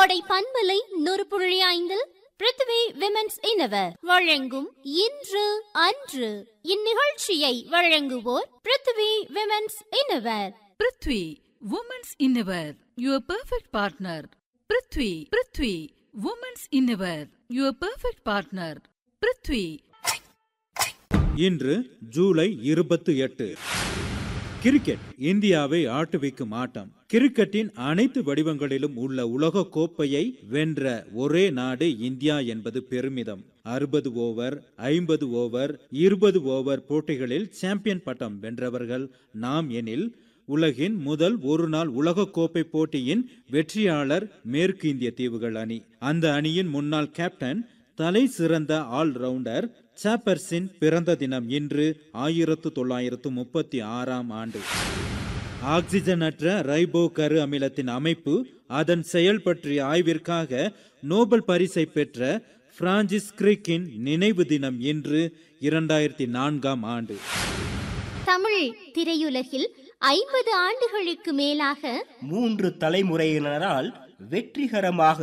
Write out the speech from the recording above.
கோடை பண்பலை நூறு புள்ளி ஐந்தில் பிருத்வி விமென்ஸ் இனவர் வழங்கும் இன்று அன்று இந்நிகழ்ச்சியை வழங்குவோர் Prithvi women's innerwear Prithvi women's innerwear your perfect partner Prithvi Prithvi women's innerwear your perfect partner Prithvi இன்று ஜூலை இருபத்தி எட்டு கிரிக்கெட் இந்தியாவை ஆட்டுவிக்கும் ஆட்டம் கிரிக்கெட்டின் அனைத்து வடிவங்களிலும் உள்ள உலக கோப்பையை வென்ற ஒரே நாடு இந்தியா என்பது பெருமிதம் அறுபது ஓவர் ஐம்பது ஓவர் இருபது ஓவர் போட்டிகளில் சாம்பியன் பட்டம் வென்றவர்கள் நாம் எனில் உலகின் முதல் ஒரு நாள் உலகக்கோப்பை போட்டியின் வெற்றியாளர் மேற்கு இந்திய தீவுகள் அணி அந்த அணியின் முன்னாள் கேப்டன் தலை சிறந்த ஆல்ரவுண்டர் சாப்பர்ஸின் பிறந்த தினம் இன்று ஆயிரத்து தொள்ளாயிரத்து முப்பத்தி ஆறாம் ஆண்டு ஆக்சிஜனற்ற ரைபோ கரு அமிலத்தின் அமைப்பு அதன் செயல் பற்றிய ஆய்விற்காக நோபல் பரிசை பெற்ற பிரான்சிஸ் கிரிக்கின் நினைவு தினம் இன்று இரண்டாயிரத்தி நான்காம் ஆண்டு தமிழ் திரையுலகில் ஐம்பது ஆண்டுகளுக்கு மேலாக மூன்று தலைமுறையினரால் வெற்றிகரமாக